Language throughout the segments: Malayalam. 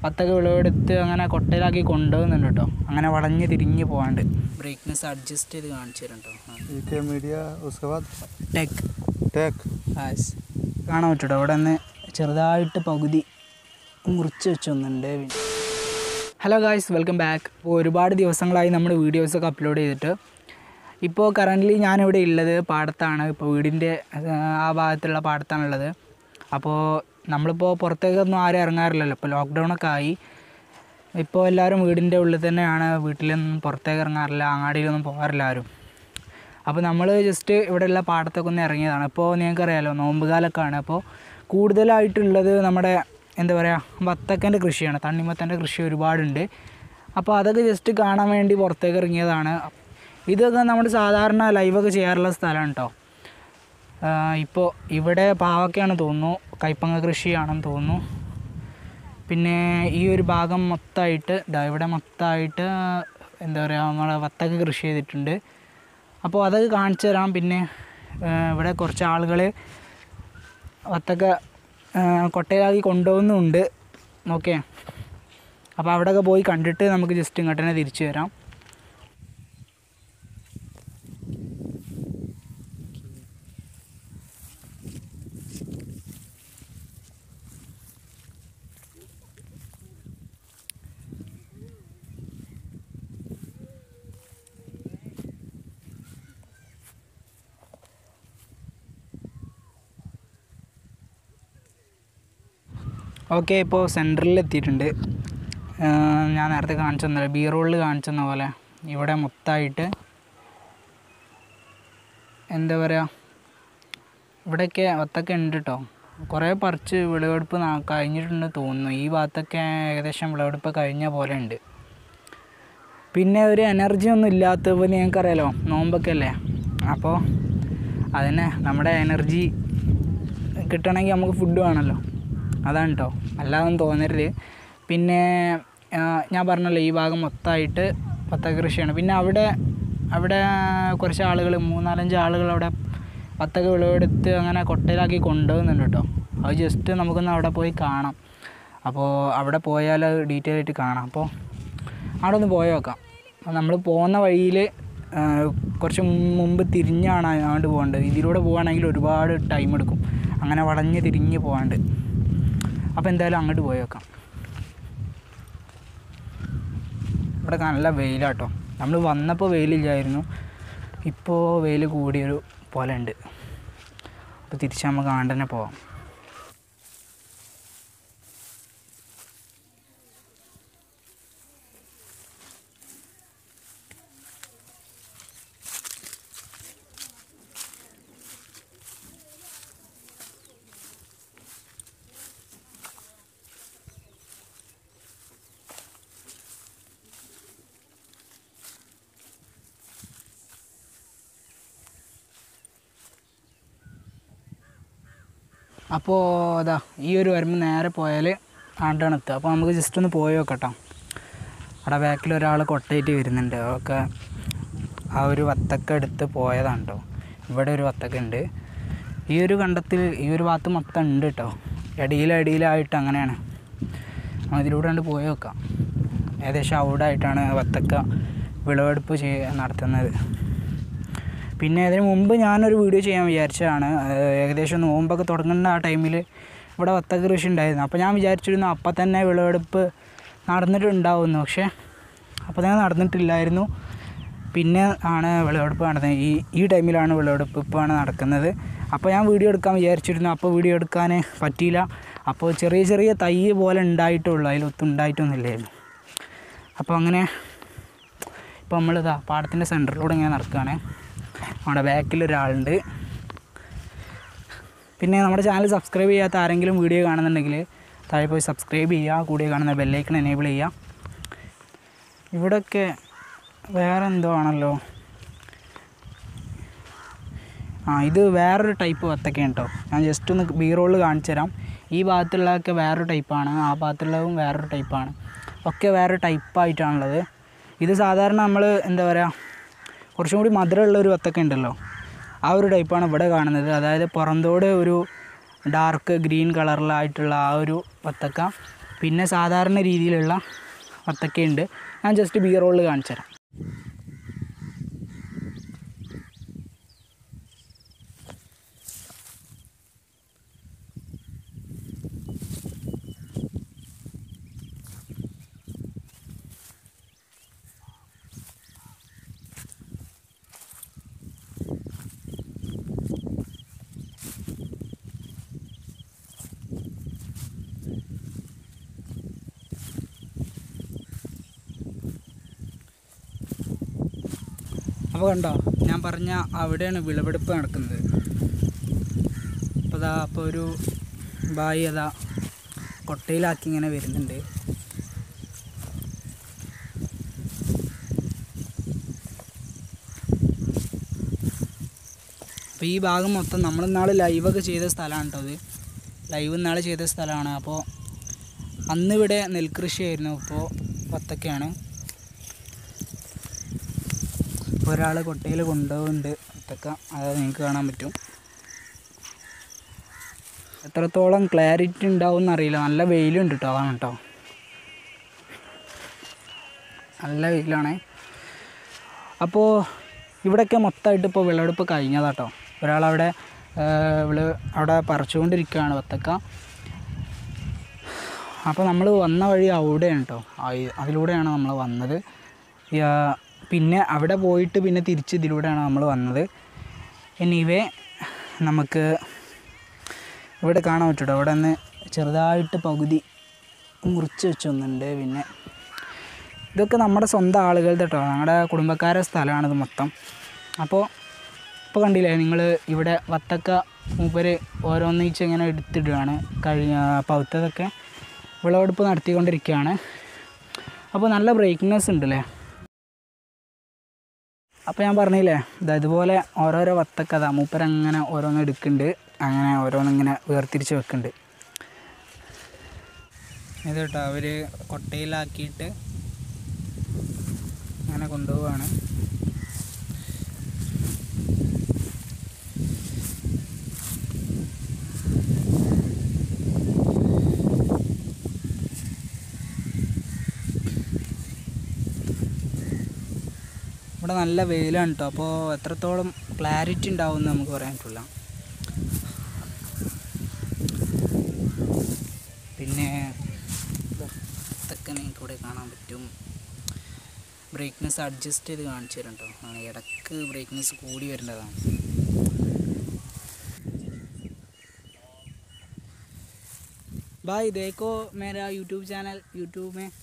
വത്തക്ക വിളവെടുത്ത് അങ്ങനെ കൊട്ടയിലാക്കി കൊണ്ടുപോകുന്നുണ്ട് കേട്ടോ അങ്ങനെ വളഞ്ഞ് തിരിഞ്ഞ് പോകാണ്ട് ബ്രേക്ക്നെസ് അഡ്ജസ്റ്റ് ചെയ്ത് കാണിച്ചു തരാം കേട്ടോ ये थे मीडिया उसके बाद ടെക് टैक ആസ് കാണാൻ പറ്റൂട്ടോ ഇവിടെ നിന്ന് ചെറുതായിട്ട് പകുതി മുറിച്ച് വെച്ചൊന്നുണ്ട് ഹലോ ഗായ്സ് വെൽക്കം ബാക്ക് ഇപ്പോൾ ഒരുപാട് ദിവസങ്ങളായി നമ്മൾ വീഡിയോസൊക്കെ അപ്ലോഡ് ചെയ്തിട്ട് ഇപ്പോൾ കറൻ്റ്ലി ഞാനിവിടെ ഉള്ളത് പാടത്താണ് ഇപ്പോൾ വീടിൻ്റെ ആ ഭാഗത്തുള്ള പാടത്താണുള്ളത് അപ്പോൾ നമ്മളിപ്പോൾ പുറത്തേക്കൊന്നും ആരും ഇറങ്ങാറില്ലല്ലോ ഇപ്പോൾ ലോക്ക്ഡൗണൊക്കെ ആയി ഇപ്പോൾ എല്ലാവരും വീടിൻ്റെ ഉള്ളിൽ തന്നെയാണ് വീട്ടിലൊന്നും പുറത്തേക്ക് ഇറങ്ങാറില്ല അങ്ങാടിയിലൊന്നും പോകാറില്ല ആരും അപ്പോൾ നമ്മൾ ജസ്റ്റ് ഇവിടെയുള്ള പാടത്തൊക്കെ ഒന്ന് ഇറങ്ങിയതാണ് ഇപ്പോൾ നിങ്ങൾക്കറിയാലോ നോമ്പ് കാലമൊക്കെ ആണ് അപ്പോൾ കൂടുതലായിട്ടുള്ളത് നമ്മുടെ എന്താ പറയുക വത്തക്കൻ്റെ കൃഷിയാണ് തണ്ണിമത്തൻ്റെ കൃഷി ഒരുപാടുണ്ട് അപ്പോൾ അതൊക്കെ ജസ്റ്റ് കാണാൻ വേണ്ടി പുറത്തേക്ക് ഇറങ്ങിയതാണ് ഇതൊക്കെ നമ്മൾ സാധാരണ ലൈവൊക്കെ ചെയ്യാറുള്ള സ്ഥലമാണ് കേട്ടോ ഇപ്പോൾ ഇവിടെ പാവക്കയാണ് തോന്നുന്നു കൈപ്പങ്ങ കൃഷിയാണെന്ന് തോന്നുന്നു പിന്നെ ഈ ഒരു ഭാഗം മൊത്തമായിട്ട് ഇതാ ഇവിടെ മൊത്തമായിട്ട് എന്താ പറയുക നമ്മളെ വത്തക്ക കൃഷി ചെയ്തിട്ടുണ്ട് അപ്പോൾ അതൊക്കെ കാണിച്ചു തരാം പിന്നെ ആ, ഇവിടെ കുറച്ച് ആളുകൾ വത്തക്ക ആ, കൊട്ടയിലാക്കി കൊണ്ടുപോകുന്നുണ്ട് ഓക്കെ അപ്പോൾ അവിടെയൊക്കെ പോയി കണ്ടിട്ട് നമുക്ക് ജസ്റ്റ് ഇങ്ങോട്ട് തന്നെ തിരിച്ചു വരാം ഓക്കെ ഇപ്പോൾ സെൻറ്ററിൽ എത്തിയിട്ടുണ്ട് ആ, ഞാൻ നേരത്തെ കാണിച്ചു തന്നെ ബി റോളിൽ കാണിച്ചു തന്ന പോലെ ഇവിടെ മൊത്തമായിട്ട് എന്താ പറയുക ഇവിടെയൊക്കെ വത്തൊക്കെ ഉണ്ട് കേട്ടോ കുറേ പറിച്ച് വിളവെടുപ്പ് നാ- കഴിഞ്ഞിട്ടുണ്ട് തോന്നുന്നു ഈ ഭാഗത്തൊക്കെ ഏകദേശം വിളവെടുപ്പ് കഴിഞ്ഞ പോലെ ഉണ്ട് പിന്നെ ഒരു എനർജി ഒന്നും ഇല്ലാത്തപ്പോൾ നിങ്ങൾക്കറിയാലോ നോമ്പൊക്കെ അല്ലേ അപ്പോൾ അതിന് നമ്മുടെ എനർജി കിട്ടണമെങ്കിൽ നമുക്ക് ഫുഡ് വേണമല്ലോ അതാണ് കേട്ടോ അല്ലാതൊന്നും തോന്നരുത് പിന്നെ ആ, ഞാൻ പറഞ്ഞല്ലോ ഈ ഭാഗം മൊത്തമായിട്ട് വത്തക്ക കൃഷിയാണ് പിന്നെ അവിടെ അവിടെ കുറച്ച് ആളുകൾ മൂന്നാലഞ്ച് ആളുകൾ അവിടെ വത്തക്ക വിളവെടുത്ത് അങ്ങനെ കൊട്ടയിലാക്കി കൊണ്ടുപോകുന്നുണ്ട് കേട്ടോ അത് ജസ്റ്റ് നമുക്കൊന്ന് അവിടെ പോയി കാണാം അപ്പോൾ അവിടെ പോയാൽ അത് ഡീറ്റെയിൽ ആയിട്ട് കാണാം അപ്പോൾ അവിടെ ഒന്ന് പോയി നോക്കാം നമ്മൾ പോകുന്ന വഴിയിൽ കുറച്ച് മുമ്പ് തിരിഞ്ഞാണ് അങ്ങോട്ട് പോകേണ്ടത് ഇതിലൂടെ പോവുകയാണെങ്കിൽ ഒരുപാട് ടൈം എടുക്കും അങ്ങനെ വളഞ്ഞ് തിരിഞ്ഞ് പോകാണ്ട് അപ്പോൾ എന്തായാലും അങ്ങോട്ട് പോയി നോക്കാം ഇവിടെ നല്ല വെയിലാട്ടോ നമ്മൾ വന്നപ്പോൾ വെയിലില്ലായിരുന്നു ഇപ്പോൾ വെയിൽ കൂടിയൊരു പോലെ ഉണ്ട് അപ്പോൾ തിരിച്ച് നമുക്ക് അങ്ങോട്ട് തന്നെ പോവാം അപ്പോൾ അതാ ഈ ഒരു വരുമ്പോൾ നേരെ പോയാൽ ആണ്ടാണ് എത്തുക അപ്പോൾ നമുക്ക് ജസ്റ്റ് ഒന്ന് പോയി നോക്കട്ടോ അവിടെ ബാക്കിൽ ഒരാൾ കൊട്ടയിട്ട് വരുന്നുണ്ട് അതൊക്കെ ആ ഒരു വത്തക്ക എടുത്ത് പോയതാണ് കേട്ടോ ഇവിടെ ഒരു വത്തക്ക ഉണ്ട് ഈ ഒരു കണ്ടത്തിൽ ഈ ഒരു ഭാഗത്ത് മൊത്തം ഉണ്ട് കേട്ടോ ഇടയിലടിയിലായിട്ട് അങ്ങനെയാണ് അപ്പോൾ ഇതിലൂടെ കണ്ട് പോയി നോക്കാം ഏകദേശം അവിടെ ആയിട്ടാണ് വത്തക്ക വിളവെടുപ്പ് ചെയ്യ നടത്തുന്നത് പിന്നെ അതിന് മുമ്പ് ഞാനൊരു വീഡിയോ ചെയ്യാൻ വിചാരിച്ചതാണ് ഏഹ് ഏകദേശം നോമ്പൊക്കെ തുടങ്ങുന്ന ആ ടൈമിൽ ഇവിടെ വത്തക്ക കൃഷി ഉണ്ടായിരുന്നു അപ്പോൾ ഞാൻ വിചാരിച്ചിരുന്നു അപ്പം തന്നെ വിളവെടുപ്പ് നടന്നിട്ടുണ്ടാവുമെന്ന് പക്ഷേ അപ്പോൾ തന്നെ നടന്നിട്ടില്ലായിരുന്നു പിന്നെ ആണ് വിളവെടുപ്പ് നടന്നത് ഈ ഈ ടൈമിലാണ് വിളവെടുപ്പ് ഇപ്പോഴാണ് നടക്കുന്നത് അപ്പോൾ ഞാൻ വീഡിയോ എടുക്കാൻ വിചാരിച്ചിരുന്നു അപ്പോൾ വീഡിയോ എടുക്കാൻ പറ്റിയില്ല അപ്പോൾ ചെറിയ ചെറിയ തൈ പോലെ ഉണ്ടായിട്ടുള്ളൂ അതിലൊത്തും ഉണ്ടായിട്ടൊന്നുമില്ലായിരുന്നു അപ്പോൾ അങ്ങനെ ഇപ്പോൾ നമ്മളിതാ പാടത്തിൻ്റെ സെൻറ്ററിലൂടെ ഇങ്ങനെ നടക്കുകയാണ് നമ്മുടെ ബാക്കിൽ ഒരാളുണ്ട് പിന്നെ നമ്മുടെ ചാനൽ സബ്സ്ക്രൈബ് ചെയ്യാത്ത ആരെങ്കിലും വീഡിയോ കാണുന്നുണ്ടെങ്കിൽ താഴെ പോയി സബ്സ്ക്രൈബ് ചെയ്യുക കൂടെ കാണുന്ന ബെല്ലൈക്കൺ എനേബിൾ ചെയ്യുക ഇവിടെയൊക്കെ വേറെ എന്തോ ആണല്ലോ ആ ഇത് വേറൊരു ടൈപ്പ് വത്തക്കയാണ് കേട്ടോ ഞാൻ ജസ്റ്റ് ഒന്ന് ബി റോളിൽ കാണിച്ചു തരാം ഈ ഭാഗത്തുള്ളതൊക്കെ വേറൊരു ടൈപ്പാണ് ആ ഭാഗത്തുള്ളതും വേറൊരു ടൈപ്പാണ് ഒക്കെ വേറെ ടൈപ്പായിട്ടാണുള്ളത് ഇത് സാധാരണ നമ്മൾ എന്താ പറയുക കുറച്ചും കൂടി മധുരമുള്ള ഒരു വത്തക്ക ഉണ്ടല്ലോ ആ ഒരു ടൈപ്പാണ് ഇവിടെ കാണുന്നത് അതായത് പുറന്തോട് ഒരു ഡാർക്ക് ഗ്രീൻ കളറിലായിട്ടുള്ള ആ ഒരു വത്തക്ക പിന്നെ സാധാരണ രീതിയിലുള്ള വത്തക്കയുണ്ട് ഞാൻ ജസ്റ്റ് ബിയർ റോളിൽ കാണിച്ചു തരാം അപ്പോൾ കണ്ടോ ഞാൻ പറഞ്ഞ അവിടെയാണ് വിളവെടുപ്പ് നടക്കുന്നത് അപ്പോൾ അതാ അപ്പോൾ ഒരു ബായി അതാ കൊട്ടയിലാക്കി ഇങ്ങനെ വരുന്നുണ്ട് അപ്പോൾ ഈ ഭാഗം മൊത്തം നമ്മൾ ഇന്നാൾ ലൈവൊക്കെ ചെയ്ത സ്ഥലമാണ് കേട്ടോ അത് ലൈവ് ഇന്നാൾ ചെയ്ത സ്ഥലമാണ് അപ്പോൾ അന്നിവിടെ നെൽകൃഷിയായിരുന്നു ഇപ്പോൾ വത്തക്കയാണ് ഒരാൾ കൊട്ടയിൽ കൊണ്ടുപോകുന്നുണ്ട് വത്തക്ക അത് നിങ്ങൾക്ക് കാണാൻ പറ്റും എത്രത്തോളം ക്ലാരിറ്റി ഉണ്ടാവും എന്നറിയില്ല നല്ല വെയിലുണ്ട് കേട്ടോ അതാണ് കേട്ടോ നല്ല വെയിലാണ് അപ്പോൾ ഇവിടെയൊക്കെ മൊത്തമായിട്ട് ഇപ്പോൾ വിളവെടുപ്പ് കഴിഞ്ഞതാട്ടോ ഒരാളവിടെ വിള അവിടെ പറിച്ചുകൊണ്ടിരിക്കുകയാണ് വത്തക്ക അപ്പോൾ നമ്മൾ വന്ന വഴി അവിടെയാണ് കേട്ടോ അതിലൂടെയാണ് നമ്മൾ വന്നത് ഈ, ആ, പിന്നെ അവിടെ പോയിട്ട് പിന്നെ തിരിച്ച് ഇതിലൂടെയാണ് നമ്മൾ വന്നത് എനിവേ നമുക്ക് ഇവിടെ കാണാൻ പറ്റും അവിടെ നിന്ന് ചെറുതായിട്ട് പകുതി മുറിച്ച് വെച്ചൊന്നുണ്ട് പിന്നെ ഇതൊക്കെ നമ്മുടെ സ്വന്തം ആളുകളുടെ കേട്ടോ ഞങ്ങളുടെ കുടുംബക്കാരെ സ്ഥലമാണിത് മൊത്തം അപ്പോൾ ഇപ്പോൾ കണ്ടില്ലേ നിങ്ങൾ ഇവിടെ വത്തക്ക മൂപ്പര് ഓരോന്നിച്ച് ഇങ്ങനെ എടുത്തിടുകയാണ് കഴിഞ്ഞ പൗത്തതൊക്കെ വിളവെടുപ്പ് നടത്തിക്കൊണ്ടിരിക്കുകയാണ് അപ്പോൾ നല്ല ബ്രേക്ക്നെസ് ഉണ്ടല്ലേ അപ്പോൾ ഞാൻ പറഞ്ഞില്ലേ ഇതാ ഇതുപോലെ ഓരോരോ വത്തക്കഥ മൂപ്പരങ്ങനെ ഓരോന്ന് എടുക്കുന്നുണ്ട് അങ്ങനെ ഓരോന്നിങ്ങനെ വേർതിരിച്ച് വെക്കുന്നുണ്ട് ഇത് കേട്ടോ അവർ കൊട്ടയിലാക്കിയിട്ട് അങ്ങനെ കൊണ്ടുപോവാണ് ഇവിടെ നല്ല വെയിലാണ് കേട്ടോ അപ്പോൾ എത്രത്തോളം ക്ലാരിറ്റി ഉണ്ടാവും എന്ന് നമുക്ക് പറയാൻ പറ്റില്ല പിന്നെ ഇതാ, ഇതൊക്കെ നിങ്ങൾക്ക് ഇവിടെ കാണാൻ പറ്റും ബ്രേക്ക്നെസ് അഡ്ജസ്റ്റ് ചെയ്ത് കാണിച്ചു തരാം കേട്ടോ ആണ് ഇടക്ക് ബ്രേക്ക്നെസ് കൂടി വരേണ്ടതാണ് भाई देखो मेरा यूट्यूब चैनल यूट्यूब में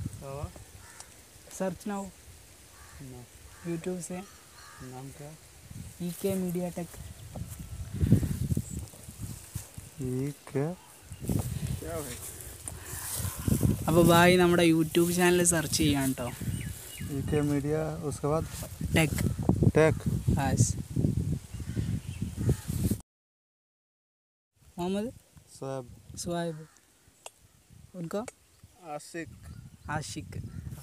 सर्च नाउ यूट्यूब से नाम क्या ई के मीडिया टेक ये क्या അപ്പോൾ ബായ് നമ്മുടെ യൂട്യൂബ് ചാനൽ സെർച്ച് ചെയ്യാൻ കേട്ടോ ये क्या मीडिया उसके बाद ടെക് टेक ആസ് मोहम्मद सब सुहाइब उनका आशिक ആഷിഖ്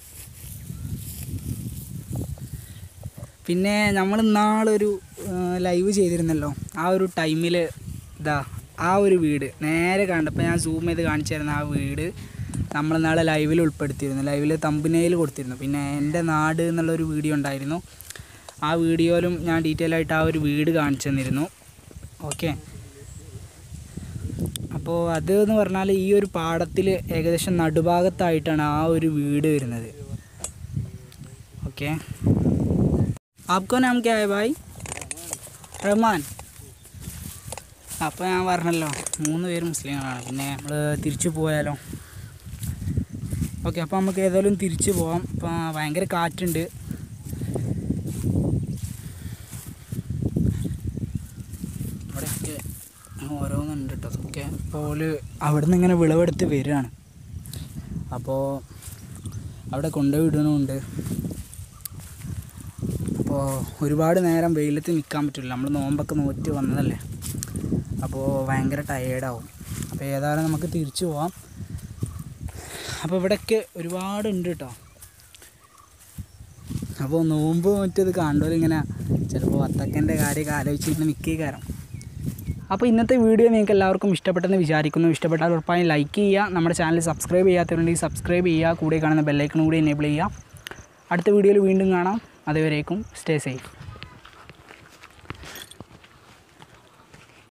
പിന്നെ നമ്മൾ ഇന്നാളൊരു ലൈവ് ചെയ്തിരുന്നല്ലോ ആ ഒരു ടൈമിൽ ഇതാ ആ ഒരു വീട് നേരെ കണ്ടപ്പോൾ ഞാൻ സൂം ചെയ്ത് കാണിച്ചു തരുന്ന ആ വീട് നമ്മൾ നാളെ ലൈവിൽ ഉൾപ്പെടുത്തിയിരുന്നു ലൈവിൽ തമ്പനയിൽ കൊടുത്തിരുന്നു പിന്നെ എൻ്റെ നാട് എന്നുള്ളൊരു വീഡിയോ ഉണ്ടായിരുന്നു ആ വീഡിയോയിലും ഞാൻ ഡീറ്റെയിൽ ആയിട്ട് ആ ഒരു വീട് കാണിച്ചു തന്നിരുന്നു ഓക്കെ അപ്പോൾ അത് എന്ന് പറഞ്ഞാൽ ഈ ഒരു പാടത്തിൽ ഏകദേശം നടുഭാഗത്തായിട്ടാണ് ആ ഒരു വീട് വരുന്നത് ഓക്കെ ആപ്കോ നാം ക്യാ ഹൈ ഭായ് റഹ്മാൻ അപ്പോൾ ഞാൻ പറഞ്ഞല്ലോ മൂന്ന് പേര് മുസ്ലിങ്ങളാണ് പിന്നെ നമ്മൾ തിരിച്ചു പോയാലോ ഓക്കെ അപ്പോൾ നമുക്ക് ഏതായാലും തിരിച്ചു പോവാം ഇപ്പം ഭയങ്കര കാറ്റുണ്ട് ഇവിടെയൊക്കെ ഓരോന്നുണ്ട് കേട്ടോ അതൊക്കെ അപ്പോൾ അവിടെ നിന്ന് ഇങ്ങനെ വിളവെടുത്ത് വരികയാണ് അപ്പോൾ അവിടെ കൊണ്ടുപോയി ഇടണമുണ്ട് അപ്പോൾ ഒരുപാട് നേരം വെയിലത്ത് നിൽക്കാൻ പറ്റില്ല നമ്മൾ നോമ്പൊക്കെ നോറ്റ് വന്നതല്ലേ അപ്പോൾ ഭയങ്കര ടയേർഡാവും അപ്പോൾ ഏതായാലും നമുക്ക് തിരിച്ചു പോവാം അപ്പോൾ ഇവിടെയൊക്കെ ഒരുപാട് ഉണ്ട് കേട്ടോ അപ്പോൾ നോമ്പ് മറ്റത് കണ്ടോലും ഇങ്ങനെ ചിലപ്പോൾ വത്തക്കൻ്റെ കാര്യമൊക്കെ ആലോചിച്ച് ഇങ്ങനെ നിൽക്കുക കാരണം അപ്പോൾ ഇന്നത്തെ വീഡിയോ നിങ്ങൾക്ക് എല്ലാവർക്കും ഇഷ്ടപ്പെട്ടെന്ന് വിചാരിക്കുന്നു ഇഷ്ടപ്പെട്ടാൽ ഉറപ്പായും ലൈക്ക് ചെയ്യുക നമ്മുടെ ചാനൽ സബ്സ്ക്രൈബ് ചെയ്യാത്തവരുണ്ടെങ്കിൽ സബ്സ്ക്രൈബ് ചെയ്യുക കൂടെ കാണുന്ന ബെല്ലൈക്കണും കൂടി എനേബിൾ ചെയ്യുക അടുത്ത വീഡിയോയിൽ വീണ്ടും കാണാം അതുവരേക്കും സ്റ്റേ സേഫ്